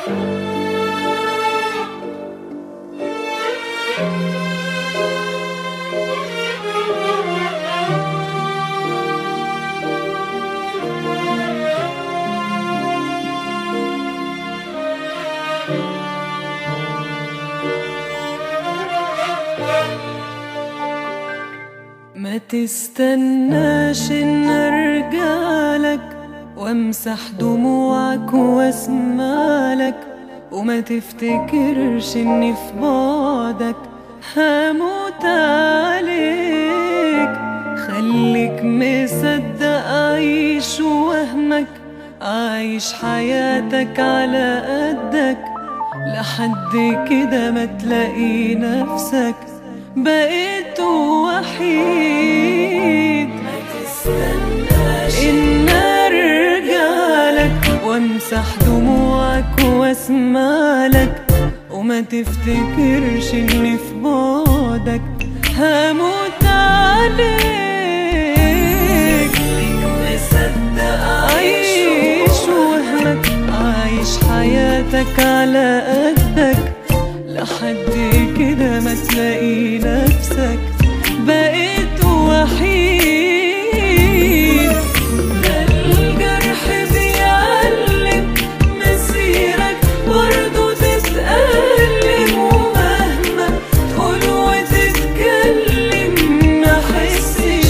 ما تستناش ان ارجعلك وامسح دموعك واسمعلك وما تفتكرش اني في بعدك هموت عليك خليك مصدق عيش وهمك عايش حياتك على قدك لحد كده ما تلاقي نفسك بقيت وحيد ما تستناش ان ارجعلك وامسح دموعك واسمعلك وما تفتكرش اني في بعدك هموت عليك مصدق عيش وهمك عايش حياتك على قدك لحد كده ما تلاقي نفسك بقيت وحيد ده الجرح بيعلم مسيرك برضه تتألم ومهما تقول وتتكلم ما حسش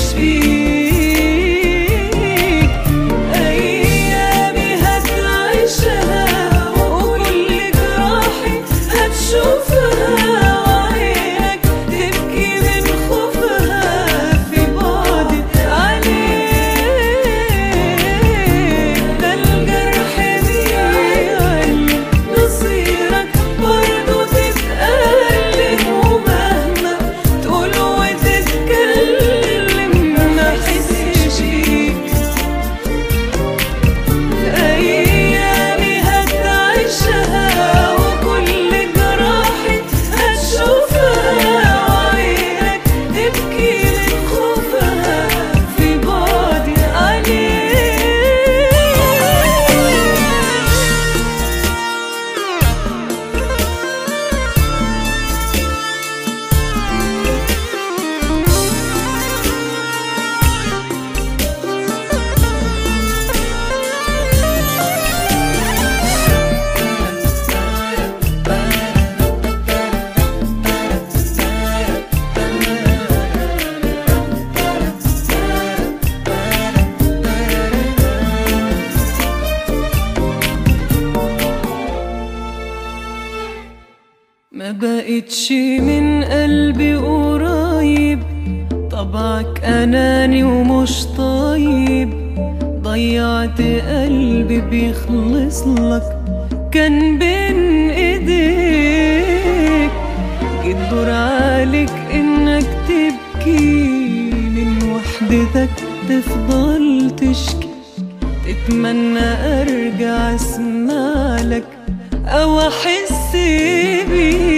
بيك أيامي هتعيشها وكل جراحي هتشوفها وعينك تبكي من خوفها في بعدي عليك ده الجرح بيعلم مصيرك برضه تتألم ومهما تقول وتتكلم ما حسش بيك أيامي هتعيشها وكل جراحي هتشوفها وعينك تبكي من خوفها في بعدي عليك ما بقتش من قلبي قريب طبعك أناني ومش طيب ضيعت قلبي بيخلص لك كان بين ايديك جيت دور عليك انك تبكي من وحدتك تفضل تشكي تتمنى ارجع اسمع لك او احس بيك